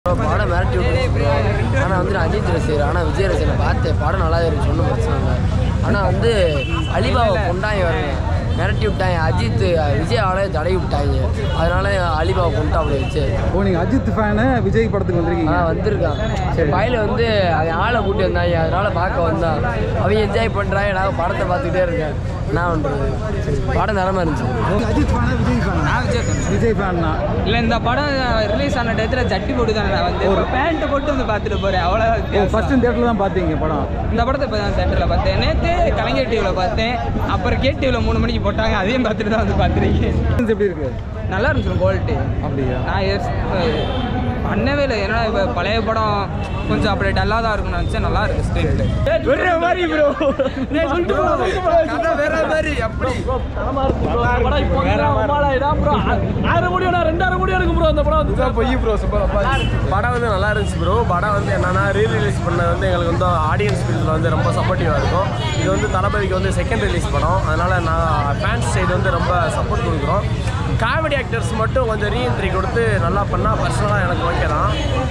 படம் மிரட்டி விட்டுருச்சு ஆனால் வந்து நான் அஜித் ரசிகர் ஆனால் விஜய் ரசிகர் பார்த்தேன் படம் நல்லா இருக்கு ஒன்றும் பிரச்சனை இல்லை ஆனால் வந்து அலிபாவை கொண்டாங்க வரேன் மிரட்டி விட்டாங்க அஜித் விஜய் ஆளே தடவி விட்டாங்க அதனால அலிபாவை கொண்டு அப்படி வச்சு ஓ நீங்கள் அஜித் ஃபேனு விஜய் படத்துக்கு வந்திருக்கீங்க ஆனால் வந்திருக்கான் சரி பையில வந்து அவன் ஆளை கூட்டி வந்தாங்க அதனால பார்க்க வந்தான் அவங்க என்ஜாய் பண்ணுறாங்க நான் படத்தை பார்த்துக்கிட்டே இருக்கேன் என்ன பண்ணுறது படம் தரமாக இருந்துச்சு நீங்க அஜித் ஃபேனா விஜய் ஃபேனா நான் விஜய் fan. விஜய் ஃபேன் தான் இல்ல இந்த படம் ரிலீஸ் ஆன டயத்துல ஜட்டி போட்டு தான் நான் வந்து ஒரு பேண்ட் போட்டு வந்து பார்த்துட்டு போறேன் ஓ அவ்வளோ ஃபர்ஸ்ட் தேட்டரில் தான் பார்த்தீங்க படம் இந்த படத்தை இப்போ தான் சென்டரில் பார்த்தேன் நேற்று கலைஞர் டிவியில் பார்த்தேன் அப்புறம் கே டிவியில் மூணு மணிக்கு போட்டாங்க அதையும் பார்த்துட்டு தான் வந்து பார்த்துருக்கேன் எப்படி இருக்கு நல்லா இருந்துச்சு குவாலிட்டி அப்படியா நான் எஸ்- பண்ணவே இல்லை ஏன்னா இப்போ பழைய படம் கொஞ்சம் அப்படி டல்லாக தான் இருக்கும்னு நினச்சேன் நல்லா இருக்கு ஸ்கிரிப்ட் வேற மாதிரி ப்ரோ வேற மாதிரி அப்படி படம் வந்து நல்லா இருந்துச்சு ப்ரோ படம் வந்து என்னன்னா ரீ ரிலீஸ் பண்ண வந்து எங்களுக்கு வந்து ஆடியன்ஸ் ஃபீல்டில் வந்து ரொம்ப சப்போர்ட்டிவாக இருக்கும் இது வந்து தளபதிக்கு வந்து செகண்ட் ரிலீஸ் படம் அதனால் நான் ஃபேன்ஸ் சைடு வந்து ரொம்ப சப்போர்ட் கொடுக்குறோம் காமெடி ஆக்டர்ஸ் மட்டும் கொஞ்சம் ரீஎன்ட்ரி கொடுத்து நல்லா பண்ணால் பர்சனலாக எனக்கு ஓகே தான்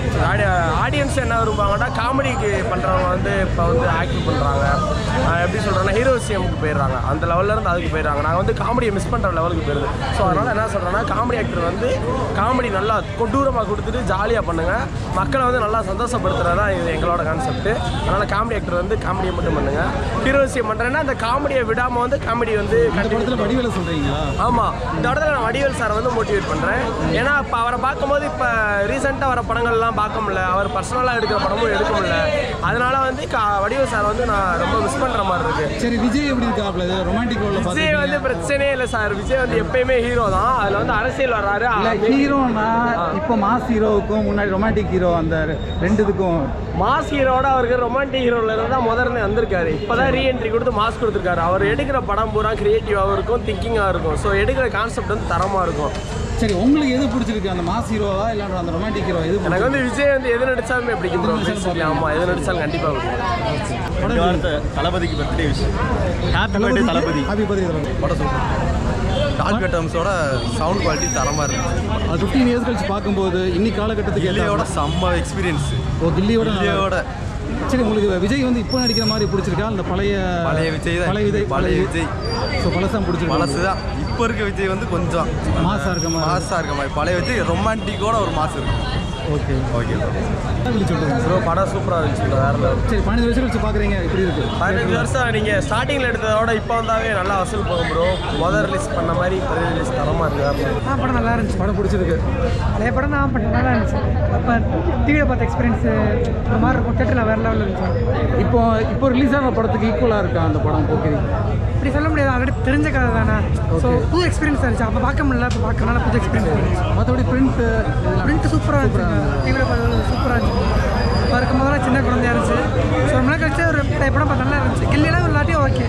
ஆடியன்ஸ் என்ன விரும்புவாங்கன்னா காமெடிக்கு பண்ணுறவங்க வந்து இப்போ வந்து ஆக்டிங் பண்ணுறாங்க எப்படி சொல்கிறேன்னா ஹீரோசியமுக்கு போயிடுறாங்க அந்த லெவல்ல இருந்து அதுக்கு போயிடுறாங்க நாங்கள் வந்து காமெடியை மிஸ் பண்ணுற லெவலுக்கு போயிருது ஸோ அதனால் என்ன சொல்கிறேன்னா காமெடி ஆக்டர் வந்து காமெடி நல்லா கொடூரமாக கொடுத்துட்டு ஜாலியாக பண்ணுங்கள் மக்களை வந்து நல்லா சந்தோஷப்படுத்துறது தான் இது எங்களோட கான்செப்ட் அதனால் காமெடி ஆக்டர் வந்து காமெடியை மட்டும் பண்ணுங்கள் ஹீரோசியம் பண்ணுறேன்னா அந்த காமெடியை விடாமல் வந்து காமெடி வந்து இந்த படத்தில் வடிவேல சொல்கிறீங்களா ஆமாம் இந்த இடத்துல நான் வடிவேல் சாரை வந்து மோட்டிவேட் பண்ணுறேன் ஏன்னா இப்போ அவரை பார்க்கும்போது இப்போ ரீசெண்டாக வர படங்கள்லாம் பார்க்க முடியல அவர் பர்சனலாக எடுக்கிற படமும் எடுக்க முடியல அதனால வந்து கா வடிவேல் சார் வந்து நான் ரொம்ப மிஸ் பண்ணுற மாதிரி இருக்கு சரி விஜய் எப்படி இருக்காப்ல இது ரொமான்டிக் ரோலில் விஜய் பார்த்துருக்கீங்க வந்து பிரச்சனையே இல்லை சார் விஜய் வந்து எப்பயுமே ஹீரோ தான் அதில் வந்து அரசியல் வர்றாரு இல்லை ஹீரோனா இப்போ மாஸ் ஹீரோவுக்கும் முன்னாடி ரொமான்டிக் ஹீரோ அந்த ரெண்டு இதுக்கும் மாஸ் ஹீரோட அவருக்கு ரொமான்டிக் ஹீரோல இருந்து தான் முதல்ல வந்திருக்காரு இப்போதான் ரீஎன்ட்ரி கொடுத்து மாஸ் கொடுத்துருக்காரு அவர் எடுக்கிற படம் பூரா கிரியேட்டிவாகவும் இருக்கும் திங்கிங்காக இருக்கும் ஸோ எடுக்கிற கான்செப்ட் வந்து தரமாக இருக்கும் சரி உங்களுக்கு எது பிடிச்சிருக்கு அந்த மாஸ் ஹீரோவா இல்லை அந்த ரொமான்டிக் ஹீரோ எது எனக்கு வந்து விஜய் வந்து எது நடிச்சாலுமே பிடிக்கும் ப்ரோ பேசிக்கலி ஆமாம் எது நடிச்சாலும் கண்டிப்பாக பிடிக்கும் இந்த வாரத்தை தளபதிக்கு பர்த்டே விஷயம் happy birthday Thalapathy happy birthday Thalapathy படம் சூப்பர் டால்பி டர்ம்ஸோட சவுண்ட் குவாலிட்டி தரமாக இருந்துச்சு அது ஃபிஃப்டீன் இயர்ஸ் கழிச்சு பார்க்கும்போது இன்னி காலகட்டத்துக்கு கில்லியோட ஏத்தாப்புல- செம்ம எக்ஸ்பீரியன்ஸ் ஓ கில்லியோட நல்லா- கில்லியோட சரி உங்களுக்கு விஜய் வந்து இப்போ நடிக்கிற மாதிரி பிடிச்சிருக்கா இந்த பழைய பழைய விஜய் தான். பழைய விஜய் பழைய விஜய். ஸோ பழசாக பிடிச்சிருக்கு பழசு தான் இப்போ இருக்க விஜய் வந்து கொஞ்சம் மாசா இருக்க மாதிரி மாஸாக இருக்க மாதிரி பழைய விஜய் ரொமான்டிக்கோட ஒரு மாஸ் இருக்கும் ஓகே ஓகே சொல்லுங்க ப்ரோ படம் சூப்பராக இருந்துச்சு bro, வேற level. சரி பதினஞ்சு வருஷம் கழிச்சு பார்க்குறீங்க எப்படி இருக்கு பதினஞ்சு வருஷம் நீங்கள் ஸ்டார்டிங்கில் எடுத்ததோட இப்போ வந்தாவே நல்லா வசூல் போகும் ப்ரோ முதல் ரிலீஸ் பண்ண மாதிரி இப்போ ரிலீஸ் தரமாக இருக்கு வேற level. ஆ படம் நல்லா இருந்துச்சு படம் பிடிச்சிருக்கு பழைய படம் தான் பட் நல்லா இருந்துச்சு அப்போ டிவியில் பார்த்த எக்ஸ்பீரியன்ஸ் ஒரு மாதிரி இருக்கும் தேட்டரில் வேறு லெவலில் இருந்துச்சு இப்போ இப்போ ரிலீஸ் ஆன படத்துக்கு ஈக்குவலாக இருக்கா அந்த படம் போக்கிறீங்க இப்படி சொல்ல முடியாது ஆல்ரெடி தெரிஞ்ச கதை தானே ஸோ புது எக்ஸ்பீரியன்ஸ் இருந்துச்சு அப்போ பார்க்க முடியல இப்போ பார்க்கறனால புது எக்ஸ்பீரியன்ஸ் இருந்துச்சு மற்றபடி பிரிண்ட் பிரிண்ட் சூப்பராக இருந்துச்சு டிவியில் பார்த்தது சூப்பராக இருந்துச்சு இப்போ இருக்கும் போதெல்லாம் சின்ன குழந்தையா இருந்துச்சு ஸோ ரொம்ப நாள் கழிச்சு ஒரு பழைய படம் பார்த்து நல்லா இருந்துச்சு கில்லியெல்லாம் ஒரு லாட்டியும் ஓகே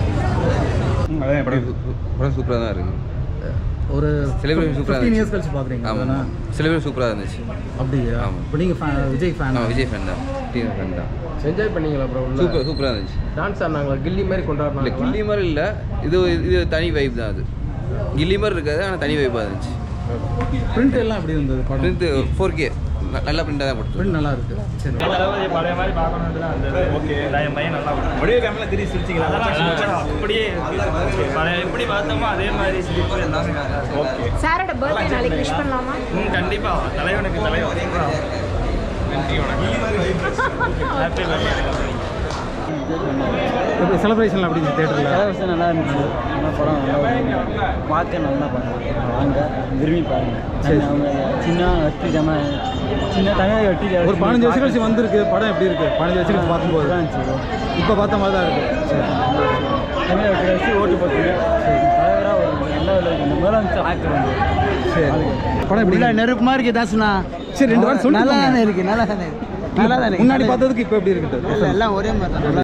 படம் சூப்பராக தான் இருக்கு ஒரு Celebration super ஆ ஃபிஃப்டீன் இருந்துச்சு. இயர்ஸ் கழிச்சு பார்க்குறீங்க ஆமாம் அதானே? சிலபஸ் சூப்பராக இருந்துச்சு அப்படியா ஆமா. இப்போ நீங்கள் விஜய் ஃபேன் நான் விஜய் ஃபேன் தான் டிவி ஃபேன் தான் என்ஜாய் பண்ணீங்களா ப்ரோ சூப்பர் சூப்பராக இருந்துச்சு டான்ஸ் ஆடினாங்களா கில்லி மாதிரி இல்லை கொண்டாடினாங்க கில்லி மாதிரி இல்லை இது இது தனி வைப் தான் அது கில்லி மாதிரி இருக்காது ஆனால் தனி வைப்பாக இருந்துச்சு பிரிண்ட் எல்லாம் எப்படி இருந்தது படம் பிரிண்ட் ஃபோர் கே நல்ல பிரிண்டாக தான் கொடுத்து பிரிண்ட் நல்லா இருக்கு சரி பழைய மாதிரி பார்க்கணுன்றது தான் அந்த ஓகே என் பையன் நல்லா வடிவ கேமரா திரி சிரிச்சிங்களா அப்படியே பழைய எப்படி பார்த்தோமோ அதே மாதிரி சிரிப்பு எல்லாமே ஓகே சாரோட பர்த்டே நாளைக்கு விஷ் பண்ணலாமா ம் கண்டிப்பாக தலைவனுக்கு தலைவன் நன்றி வணக்கம் ஹாப்பி பர்த்டே எப்படி செலிப்ரேஷன் அப்படி தேட்டரில் கலவசம் நல்லா இருந்துச்சு நல்லா படம் நல்லா பார்க்க நல்லா படம் வாங்க விரும்பி பாருங்க சரி. அவங்க சின்ன வெற்றி ஜம சின்ன தமிழ் வெற்றி ஒரு பதினஞ்சு வருஷம் கழிச்சு வந்திருக்கு படம் எப்படி இருக்கு பதினஞ்சு வருஷம் கழிச்சு பார்க்கும்போது தான் இருந்துச்சு இப்போ பார்த்த மாதிரி தான் இருக்கு சரி தமிழ் வெற்றி கழிச்சு ஓட்டு போட்டுங்க தலைவராக ஒரு நல்ல ஒரு முதலமைச்சர் ஆக்குறாங்க சரி படம் எப்படி நெருப்பு மாதிரி இருக்கு தாசுனா சரி ரெண்டு வாரம் சொல்லி நல்லா தானே இருக்கு நல்லா தானே இருக்கு நல்லா தானே முன்னாடி பார்த்ததுக்கு இப்போ எப்படி இருக்குது எல்லாம் ஒரே மாதிரி தான் நல்லா